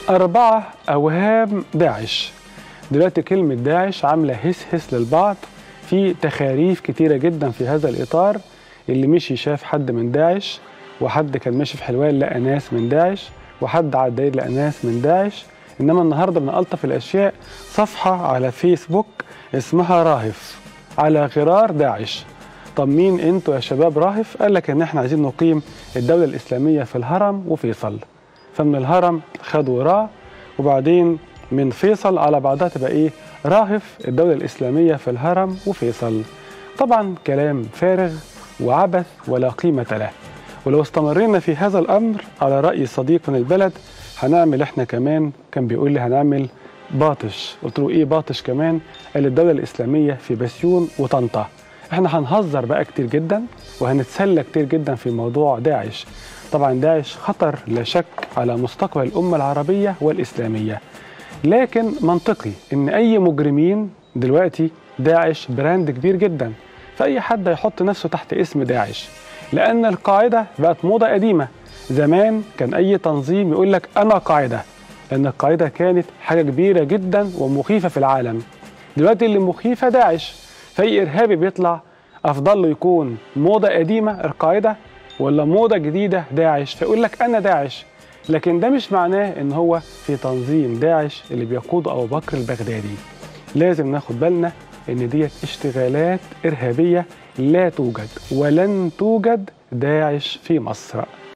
أربعة أوهام داعش دلوقتي كلمة داعش عاملة هس هس للبعض في تخاريف كتيرة جدا في هذا الإطار اللي مشي شاف حد من داعش وحد كان ماشي في حلوان لقى ناس من داعش وحد على الداير لقى ناس من داعش إنما النهاردة من ألطف الأشياء صفحة على فيسبوك اسمها راهف على غرار داعش طب مين انتوا يا شباب راهف قال لك ان احنا عايزين نقيم الدولة الإسلامية في الهرم وفيصل فمن الهرم خدوا را وبعدين من فيصل على بعضها تبقى ايه راهف الدولة الإسلامية في الهرم وفيصل طبعا كلام فارغ وعبث ولا قيمة له ولو استمرينا في هذا الأمر على رأي صديق من البلد هنعمل احنا كمان كان بيقول لي هنعمل باطش قلت له ايه باطش كمان قال الدولة الإسلامية في بسيون وطنطا احنا هنهزر بقى كتير جدا وهنتسلى كتير جدا في موضوع داعش طبعا داعش خطر لا شك على مستقبل الأمة العربية والإسلامية لكن منطقي ان اي مجرمين دلوقتي داعش براند كبير جدا فاي حد هيحط نفسه تحت اسم داعش لان القاعده بقت موضه قديمه زمان كان اي تنظيم يقول لك انا قاعده لان القاعده كانت حاجه كبيره جدا ومخيفه في العالم دلوقتي اللي مخيفه داعش فاي ارهابي بيطلع افضل له يكون موضه قديمه القاعده ولا موضه جديده داعش فيقول لك انا داعش لكن ده مش معناه ان هو في تنظيم داعش اللي بيقوده ابو بكر البغدادي لازم ناخد بالنا ان ديت اشتغالات ارهابيه لا توجد ولن توجد داعش في مصر